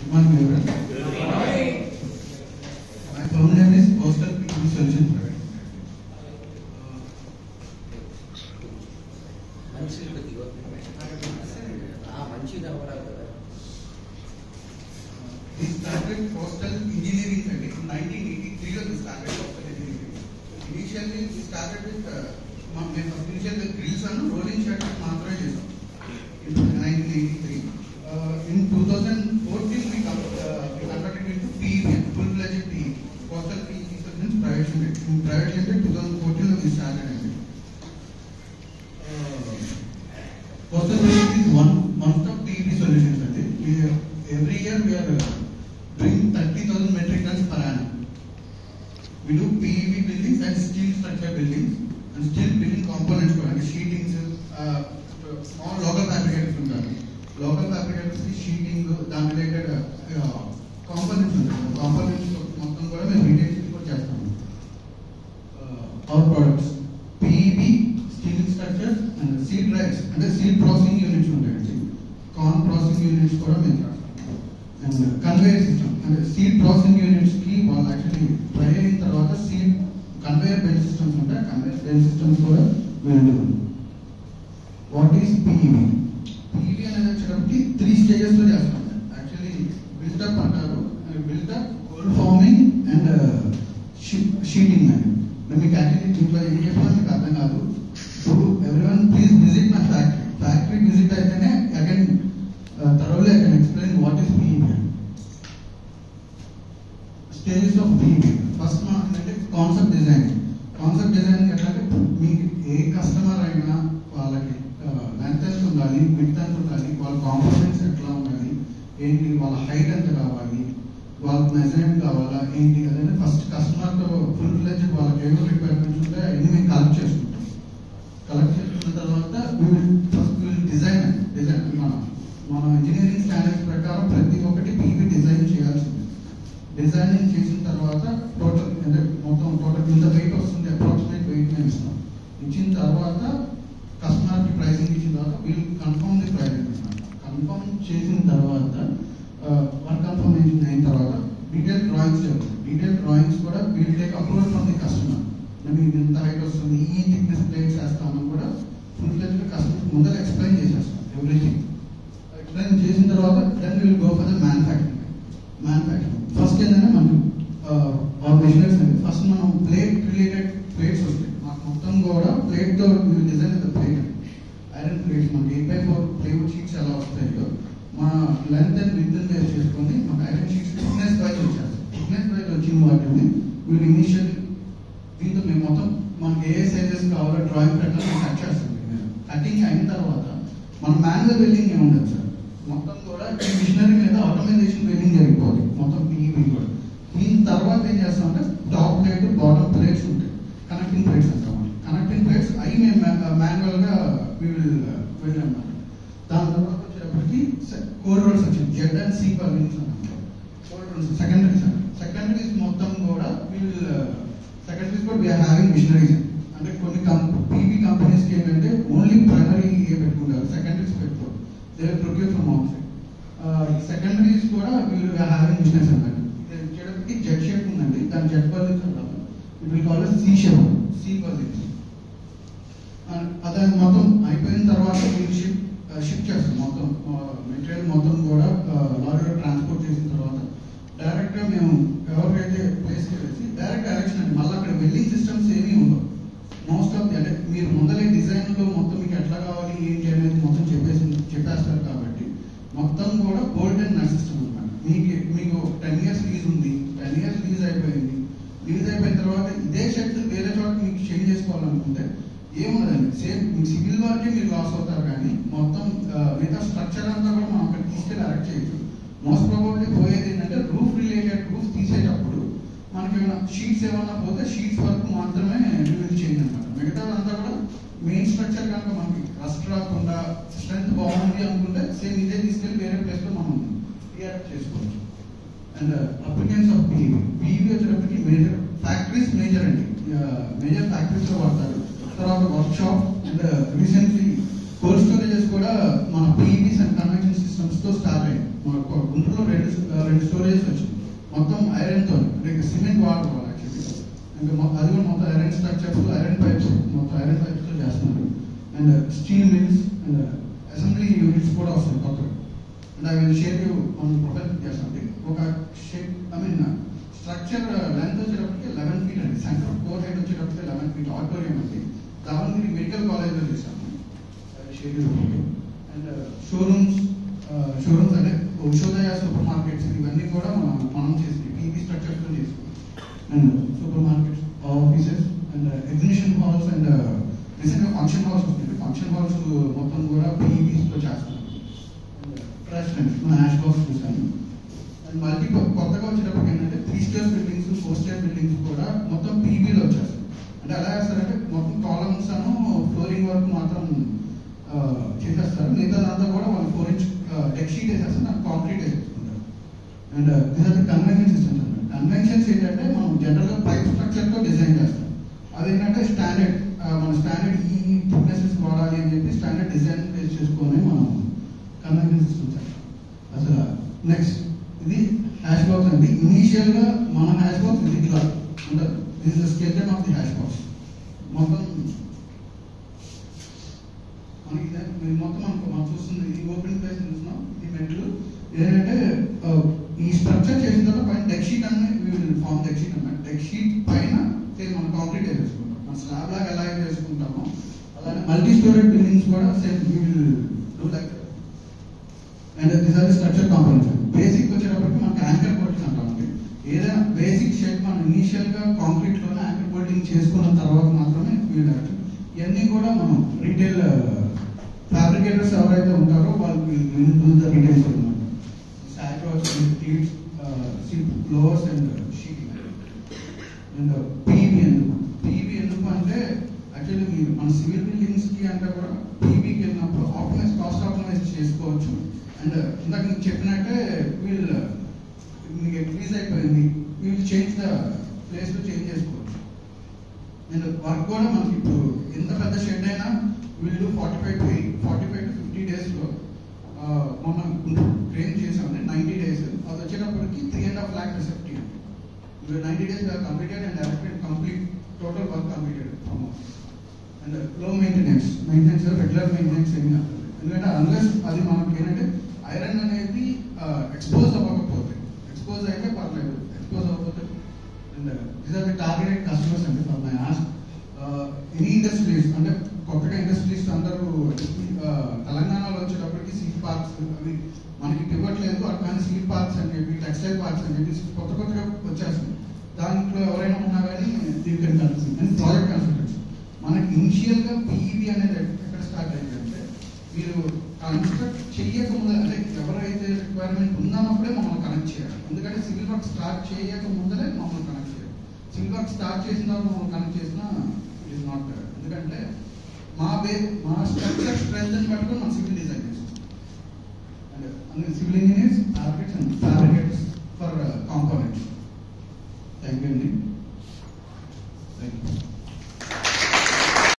One minute. My firm name is Coastal PV Solutions Private. మంచి మంచిది అవ్వరాదు కదా We started coastal engineering study in 1983 లో we started coastal engineering. Initially we started with uh, మా మేము first initial grills అను rolling shutters మాత్రమే చేసాం in 1983. Uh, in 2014 we com- uh, we converted into PEB, full fledged PEB, coastal PEB solutions private limited. In private limited 2014 లో we started అండి. Uh, Coastal PEB is one one stop PEB solutions అండి. We every year we are uh, doing 30,000 metric tons per annum. We do PEB buildings and steel structure buildings and steel building components కూడా అంటే sheetings small local fabricators ఉంటారు local fabricators sheeting దాని related components ఉంటాయి components మొత్తం కూడా మేము retail కూడా చేస్తాము our products PEB steel structures and seed rights అంటే సీడ్ ప్రాసెసింగ్ యూనిట్స్ ఉంటాయండి కార్న్ ప్రాసెసింగ్ యూనిట్స్ కూడా మేము చేస్తాం అండ్ కన్వేయర్ సిస్టమ్ అంటే సీడ్ ప్రాసెసింగ్ యూనిట్స్ కి వాళ్ళు యాక్చువల్లీ ట్రై అయిన తర్వాత సీడ్ కన్వేయర్ బెల్ట్ సిస్టమ్స్ ఉంటాయి కన్వేయర్ బెల్ట్ సిస్టమ్స్ కూడా మేము వాట్ ఈస్ పిఈబి పిఈబి అనేది వచ్చేటప్పటికి త్రీ స్టేజెస్ లో చేస్తాం యాక్చువల్లీ బిల్డప్ అంటారు buildup cold forming and sheeting అని నేను మీకు యాక్చువల్లీ దీంట్లో ఏం చెప్పినా మీకు అర్థం కాదు so everyone please visit my factory factory visit అయితేనే again thoroughly I can explain what is PEB. Stages of PEB. First one ఏంటంటే కాన్సెప్ట్ డిజైన్ కాన్సెప్ట్ డిజైన్ ఎట్లా అంటే మీకు ఏ కస్టమర్ అయినా వాళ్ళకి లెంత్ ఎంత ఉండాలి విత్ ఎంత ఉండాలి వాళ్ళ కాంపోనెంట్స్ ఎట్లా ఉండాలి ఏంటి వాళ్ళ హైట్ ఎంత కావాలి వాళ్ళకి మెజర్మెంట్ కావాలా ఏంటి అనేది ఫస్ట్ కస్టమర్తో ఫుల్ ఫ్లెజ్ వాళ్ళకి ఏమో రిక్వైర్మెంట్స్ ఉంటాయి అవన్నీ మేము కలెక్ట్ చేసుకుంటాం కలెక్ట్ చేసుకున్న తర్వాత ఫస్ట్ డిజైన్ డిజైన్ మన మన ఇంజనీరింగ్ స్టాండర్డ్స్ ప్రకారం ప్రతి ఒక్కటి పీవీ డిజైన్ చేయాల్సింది డిజైనింగ్ చేసిన తర్వాత టోటల్ అంటే మొత్తం టోటల్ ఇంత వెయిట్ వస్తుంది అప్రాక్సిమేట్ వెయిట్ మేము ఇస్తాం ఇచ్చిన తర్వాత కస్టమర్కి ప్రైసింగ్ ఇచ్చిన తర్వాత వీళ్ళు కన్ఫర్మ్ ది ప్రైసింగ్ కన్ఫర్మ్ చేసిన తర్వాత వన్ కన్ఫర్మేషన్ అయిన తర్వాత డీటెయిల్ డ్రాయింగ్స్ జరుగుతాయి డీటెయిల్ డ్రాయింగ్స్ కూడా we'll take approval from the customer మీకు ఇంత హైట్ వస్తుంది ఈ థిక్నెస్ ప్లేట్స్ వేస్తామని కూడా ఫుల్ ఫ్లెజ్గా కస్టమర్ ముందర ఎక్స్ప్లెయిన్ చేసేస్తాం ఎవ్రీథింగ్ ఎక్స్ప్లెయిన్ చేసిన తర్వాత then will go for the manufacturing manufacturing first ఏంటంటే మనకు ఆ మెషినరీస్ అండి ఫస్ట్ మనం ప్లేట్ రిలేటెడ్ ప్లేట్స్ వస్తాయి మాకు మొత్తం కూడా ప్లేట్ తో design the plate iron plates మనకి eight by four plywood sheets ఎలా వస్తాయో మా లెంత్ అండ్ విత్ బేస్ చేసుకొని మాకు ఐరన్ షీట్స్ థిక్నెస్ వైజ్ వచ్చేస్తాయి థిక్నెస్ వైజ్ వచ్చిన వాటిని వీళ్ళు ఇనిషియల్ దీంతో మేము మొత్తం మనకి ఏ సైజెస్ కావాలో డ్రాయింగ్ ప్రకారం కట్ చేస్తాం కటింగ్ అయిన తర్వాత మన మాన్యువల్ వెల్డింగ్ ఏమి ఉండదు సార్ మొత్తం కూడా ఈ మిషనరీ మీద ఆటోమైజేషన్ వెల్డింగ్ జరిగిపోవాలి మొత్తం పీఈబీ కూడా దీని తర్వాత ఏం చేస్తామంటే టాప్ ప్లేట్ బాటమ్ ప్లేట్స్ ఉంటాయి కనెక్టింగ్ ప్లేట్స్ అంటాం కనెక్టింగ్ ప్లేట్స్ అవి మేము మాన్యువల్ గా వెళ్ళామన్నమాట దాని తర్వాత వచ్చేటప్పటికి కోడ్ రోల్స్ వచ్చింది Z and C purlins cold rolls secondary sir secondaries మొత్తం కూడా వీళ్ళు సెకండరీస్ కూడా వీఆర్ హ్యావింగ్ మిషనరీస్ అంటే కొన్ని పీవీ కంపెనీస్కి ఏంటంటే ఓన్లీ ప్రైమరీ పెట్టుకుంటారు సెకండరీస్ పెట్టుకోరు they procure from outside secondaries కూడా వీళ్ళు హ్యావింగ్ బిజినెస్ అన్నట్టు ఇది వచ్చేటప్పటికి జెడ్ షేప్ ఉందండి దాని జెడ్ పర్లిన్స్ అంటాము it will call C shape C purlins అదే మొత్తం అయిపోయిన తర్వాత వీళ్ళు షిప్ షిప్ చేస్తాం మొత్తం మెటీరియల్ మొత్తం కూడా లారీలో ట్రాన్స్పోర్ట్ చేసిన తర్వాత డైరెక్ట్ గా మేము ఎవరికైతే ప్లేస్ చేసి డైరెక్ట్ డైరెక్షన్ అండి మళ్ళీ అక్కడ వెల్డింగ్ సిస్టమ్స్ ఏమీ ఉండవు మోస్ట్ ఆఫ్ ది అంటే మీరు ముందలే డిజైన్ లో మొత్తం మీకు ఎట్లా కావాలి ఏంటి అనేది మొత్తం చెప్పేసి చెప్పేస్తారు కాబట్టి మొత్తం కూడా గోల్డ్ అండ్ నట్ సిస్టమ్ అనమాట మీకు మీకు టెన్ ఇయర్స్ లీజ్ ఉంది టెన్ ఇయర్స్ లీజ్ అయిపోయింది లీజ్ అయిపోయిన తర్వాత ఇదే షర్ట్ వేరే చోట మీకు చేంజ్ చేసుకోవాలనుకుంటే ఏముండదండి సేమ్ మీకు సివిల్ వర్కే మీరు లాస్ అవుతారు కానీ మొత్తం ఆ, మిగతా స్ట్రక్చర్ అంతా కూడా మనం అక్కడ తీసుకెళ్ళి అరెక్ట్ చేయొచ్చు మోస్ట్ ప్రాబబ్లీ పోయేది ఏంటంటే రూఫ్ రిలేటెడ్ రూఫ్ తీసేటప్పుడు మనకి ఏమైనా షీట్స్ ఏమన్నా పోతే షీట్స్ వరకు మాత్రమే రివీల్ చేయండి అనమాట మిగతా అంతా కూడా మెయిన్ స్ట్రక్చర్ కనుక మనకి రస్ట్ రాకుండా స్ట్రెంత్ బాగుంది అనుకుంటే సేమ్ ఇదే తీసుకెళ్ళి వేరే ప్లేస్ లో మనం రియాక్ట్ చేసుకోవచ్చు and applications of PV PV వచ్చేటప్పటికి మేజర్ ఫ్యాక్టరీస్ మేజర్ అండి మేజర్ ఫ్యాక్టరీస్ లో వాడతారు తర్వాత workshop and recently cold storages కూడా మన పీవీస్ అండ్ కన్వెన్షన్ సిస్టమ్స్ తో స్టార్ట్ అయ్యాయి మన గుంటూరులో రెండు స్టోరేజ్ వచ్చింది మొత్తం ఐరన్తో అంటే సిమెంట్ వాడుకోవాలి యాక్చువల్లీ ఇంకా మొ- అది కూడా మొత్తం ఐరన్ స్ట్రక్చర్స్ ఐరన్ పైప్స్ మొత్తం ఐరన్ పైప్స్తో చేస్తున్నారు and steel mills and assembly units కూడా వస్తాయి కొత్తగా అండ్ అవి షేప్ మనం ప్రొఫైల్ చేస్తాం ఒక shape I mean structure length వచ్చేటప్పటికి లెవెన్ ఫీట్ అండి సెంటర్ కోర్ హైట్ వచ్చేటప్పటికి లెవెన్ ఫీట్ ఆడిటోరియం అండి దావణగిరి మెడికల్ కాలేజ్లో చేశాము షేప్ అండ్ షోరూమ్స్ షోరూమ్స్ అంటే ఉషోదయ సూపర్ మార్కెట్స్ ఇవన్నీ కూడా మనం మనం చేసి టీవీ స్ట్రక్చర్స్తో చేసుకున్నాం and supermarkets offices and exhibition halls and రీసెంట్గా ఫంక్షన్ హాల్స్ వస్తుంది ఫంక్షన్ హాల్స్ మొత్తం కూడా పీఈబీస్తో చేస్తున్నాం రెస్టారెంట్స్ మన యాష్ బాక్స్ చూసాను అండ్ మల్టీ కొత్తగా వచ్చేటప్పుడు ఏంటంటే three stair buildings four stair buildings కూడా మొత్తం పీబీలో వచ్చేస్తాయి అంటే ఎలా చేస్తారంటే మొత్తం కాలమ్స్ అను ఫ్లోరింగ్ వర్క్ మాత్రం ఆ, చేసేస్తారు మిగతాదంతా కూడా వాళ్ళు ఫోర్ ఇంచ్ డెక్ షీట్ వేసేస్తారు నాకు కాంక్రీట్ వేసేసుకుంటారు and this are the convention systems అన్నమాట కన్వెన్షన్స్ ఏంటంటే మనం జనరల్గా పైప్ స్ట్రక్చర్తో డిజైన్ చేస్తాం అదేంటంటే స్టాండర్డ్ మన స్టాండర్డ్ ఈ థిక్నెసెస్ వాడాలి అని చెప్పి స్టాండర్డ్ డిజైన్ బేస్ చేసుకొని మనం కన్వెన్షన్ సిస్టమ్స్ అంటాం అసలు నెక్స్ట్ ఇది హ్యాష్ బాక్స్ అండి ఇనీషియల్ గా మన హ్యాష్ బాక్స్ ఇది ఇట్లా ఉంటుంది this the skeleton of the hash box మొత్తం మనకి ఇదే- ఇది మొత్తం మనకు మనం చూస్తుంది ఈ ఓపెన్ ప్లేస్ చూస్తున్నాం ఇది మెట్లు ఏంటంటే ఆ, ఈ స్ట్రక్చర్ చేసిన తర్వాత పైన డెక్ షీట్ అనే ఫామ్ డెక్ షీట్ అన్నమాట డెక్ షీట్ పైన సేమ్ మనం కాంక్రీట్ వేసేసుకుంటాం మన స్లాబ్ లాగా ఎలా అయితే వేసుకుంటామో అలానే మల్టీ స్టోరేజ్ బిల్డింగ్స్ కూడా same we will do like and this are structure components basic వచ్చేటప్పటికి మనకి యాంకర్ బోల్డింగ్స్ అంటామండి ఏదైనా బేసిక్ షేప్ మనం ఇనీషియల్ గా కాంక్రీట్ లోనే యాంకర్ బోల్డింగ్ చేసుకున్న తర్వాత మాత్రమే వీల్ ఇవన్నీ కూడా మనం రీటైల్ ఫ్యాబ్రికేటర్స్ ఎవరైతే ఉంటారో వాళ్ళు డూ ద రీటైల్స్ అనమాట సాక్రోస్ టీట్స్ floors and sheet and PV ఎందుకు పీవీ ఎందుకు అంటే యాక్చువల్లీ మీరు మన సివిల్ బిల్డింగ్స్ కి అంటే కూడా పీవీకి వెళ్ళినప్పుడు ఆప్టిమైజ్ కాస్ట్ ఆప్టిమైజ్ చేసుకోవచ్చు అండ్ ఇందాక మీకు చెప్పినట్టే వీళ్ళు మీకు ఇంక్రీజ్ అయిపోయింది వీళ్ళు చేంజ్ ద ప్లేస్ లో చేంజ్ చేసుకోవచ్చు అండ్ వర్క్ కూడా మనకి ఇప్పుడు ఎంత పెద్ద షెడ్ అయినా వీళ్ళు forty five to forty five to fifty days లో ఆ, మొన్న ట్రైన్ చేసామండి నైన్టీ డేస్ అది వచ్చేటప్పటికి three and half lakh receptive ninety days completed and directed complete total work completed from and లో మెయింటెనెన్స్ మెయింటెనెన్స్ రెగ్యులర్ మెయింటెనెన్స్ ఏమి కాదు. ఎందుకంటే అన్లెస్ అది మనకి ఏంటంటే ఐరన్ అనేది ఎక్స్పోజ్ అవ్వకపోతే ఎక్స్పోజ్ అయితే పర్లేదు ఎక్స్పోజ్ అవ్వకపోతే and these are the targeted customers అండి for my ask any industries అంటే కొత్తగా ఇండస్ట్రీస్ అందరూ uh, తెలంగాణలో వచ్చేటప్పటికి సీడ్ పార్క్స్ అవి మనకి ఇవ్వట్లేదు అట్లానే సీడ్ పార్క్స్ అని చెప్పి టెక్స్టైల్ పార్క్స్ అని చెప్పి కొత్త కొత్తగా వచ్చేస్తుంది దాంట్లో ఎవరైనా ఉన్నా కానీ దీనికి కన్సల్టెన్సీ అండ్ ప్రాజెక్ట్ కన్సల్టెన్సీ మనకి ఇనిషియల్ గా పీఈబీ అనేది ఎక్కడ స్టార్ట్ అయిందంటే మీరు కన్స్ట్రక్ట్ చెయ్యక ముందు అంటే ఎవరైతే రిక్వైర్మెంట్ ఉందన్నప్పుడే మమ్మల్ని కనెక్ట్ చేయాలి ఎందుకంటే సివిల్ వర్క్ స్టార్ట్ చేయక ముందరే మమ్మల్ని కనెక్ట్ చేయాలి సివిల్ వర్క్ స్టార్ట్ చేసిన తర్వాత మమ్మల్ని కనెక్ట్ చేసినా ఇట్ ఈస్ నాట్ ఎందుకంటే మా బే మా స్ట్రక్చర్ స్ట్రెంత్ పట్టుకొని మనం సివిల్ డిజైన్ చేస్తాం అంటే civil engineers architects and fabricates for components thank you అండి